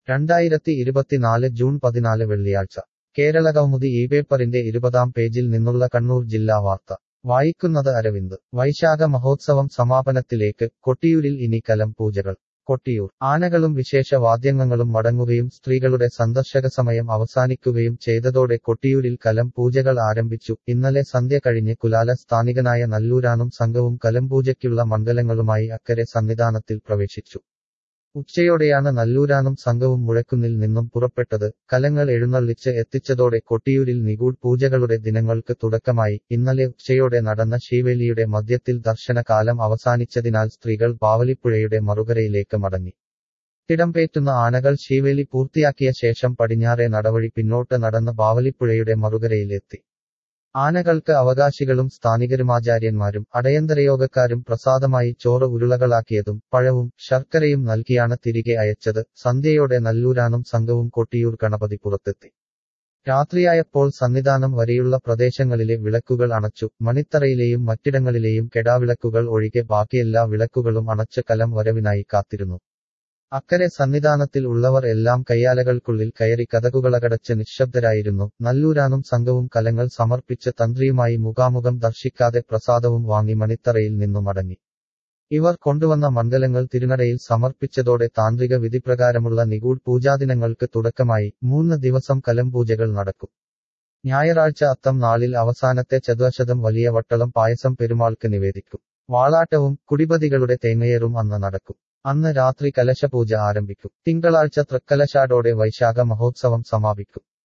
രണ്ടായിരത്തി ഇരുപത്തിനാല് ജൂൺ പതിനാല് വെള്ളിയാഴ്ച കേരളകൗമുദി ഈ പേപ്പറിന്റെ ഇരുപതാം പേജിൽ നിന്നുള്ള കണ്ണൂർ ജില്ലാ വാർത്ത വായിക്കുന്നത് അരവിന്ദ് വൈശാഖ മഹോത്സവം സമാപനത്തിലേക്ക് കൊട്ടിയൂരിൽ ഇനി കലം പൂജകൾ കൊട്ടിയൂർ ആനകളും വിശേഷ വാദ്യങ്ങളും മടങ്ങുകയും സ്ത്രീകളുടെ സന്ദർശക സമയം അവസാനിക്കുകയും ചെയ്തതോടെ കൊട്ടിയൂരിൽ കലം പൂജകൾ ആരംഭിച്ചു ഇന്നലെ സന്ധ്യ കഴിഞ്ഞ് കുലാല സ്ഥാനികനായ നല്ലൂരാനും സംഘവും കലംപൂജയ്ക്കുള്ള മണ്ഡലങ്ങളുമായി അക്കരെ സന്നിധാനത്തിൽ പ്രവേശിച്ചു ഉച്ചയോടെയാണ് നല്ലൂരാനും സംഘവും മുഴക്കുന്നിൽ നിന്നും പുറപ്പെട്ടത് കലങ്ങൾ എഴുന്നള്ളിച്ച് എത്തിച്ചതോടെ കൊട്ടിയൂരിൽ നിഗൂഢ് പൂജകളുടെ ദിനങ്ങൾക്ക് തുടക്കമായി ഇന്നലെ ഉച്ചയോടെ നടന്ന ശീവേലിയുടെ മധ്യത്തിൽ ദർശനകാലം അവസാനിച്ചതിനാൽ സ്ത്രീകൾ ബാവലിപ്പുഴയുടെ മറുകരയിലേക്ക് മടങ്ങി തിടംപേറ്റുന്ന ആനകൾ ശീവേലി പൂർത്തിയാക്കിയ ശേഷം പടിഞ്ഞാറെ നടവഴി പിന്നോട്ട് നടന്ന് ബാവലിപ്പുഴയുടെ മറുകരയിലെത്തി ആനകൾക്ക് അവകാശികളും സ്ഥാനികരുമാചാര്യന്മാരും അടയന്തരയോഗക്കാരും പ്രസാദമായി ചോറ് ഉരുളകളാക്കിയതും പഴവും ശർക്കരയും നൽകിയാണ് തിരികെ അയച്ചത് സന്ധ്യയോടെ നല്ലൂരാനും സംഘവും കൊട്ടിയൂർ ഗണപതി പുറത്തെത്തി രാത്രിയായപ്പോൾ സന്നിധാനം വരെയുള്ള പ്രദേശങ്ങളിലെ വിളക്കുകൾ അണച്ചു മണിത്തറയിലെയും മറ്റിടങ്ങളിലെയും കെടാവിളക്കുകൾ ഒഴികെ ബാക്കിയെല്ലാ വിളക്കുകളും അണച്ച് കലം വരവിനായി കാത്തിരുന്നു അക്കരെ സന്നിധാനത്തിൽ ഉള്ളവർ എല്ലാം കയ്യാലകൾക്കുള്ളിൽ കയറി കഥകുകളകടച്ച് നിശബ്ദരായിരുന്നു നല്ലൂരാനും സംഘവും കലങ്ങൾ സമർപ്പിച്ച് തന്ത്രിയുമായി മുഖാമുഖം ദർശിക്കാതെ പ്രസാദവും വാങ്ങി മണിത്തറയിൽ നിന്നു മടങ്ങി ഇവർ കൊണ്ടുവന്ന മണ്ഡലങ്ങൾ തിരുനടയിൽ സമർപ്പിച്ചതോടെ താന്ത്രിക വിധിപ്രകാരമുള്ള നിഗൂഢ് പൂജാദിനങ്ങൾക്ക് തുടക്കമായി മൂന്ന് ദിവസം കലം പൂജകൾ നടക്കും ഞായറാഴ്ച അത്തം നാളിൽ അവസാനത്തെ ചതുവശതം വലിയ വട്ടളം പായസം പെരുമാൾക്ക് നിവേദിക്കും വാളാട്ടവും കുടിപതികളുടെ തേങ്ങയേറും അന്ന് നടക്കും അന്ന് രാത്രി കലശപൂജ ആരംഭിക്കും തിങ്കളാഴ്ച തൃക്കലശാടോടെ വൈശാഖ മഹോത്സവം സമാപിക്കും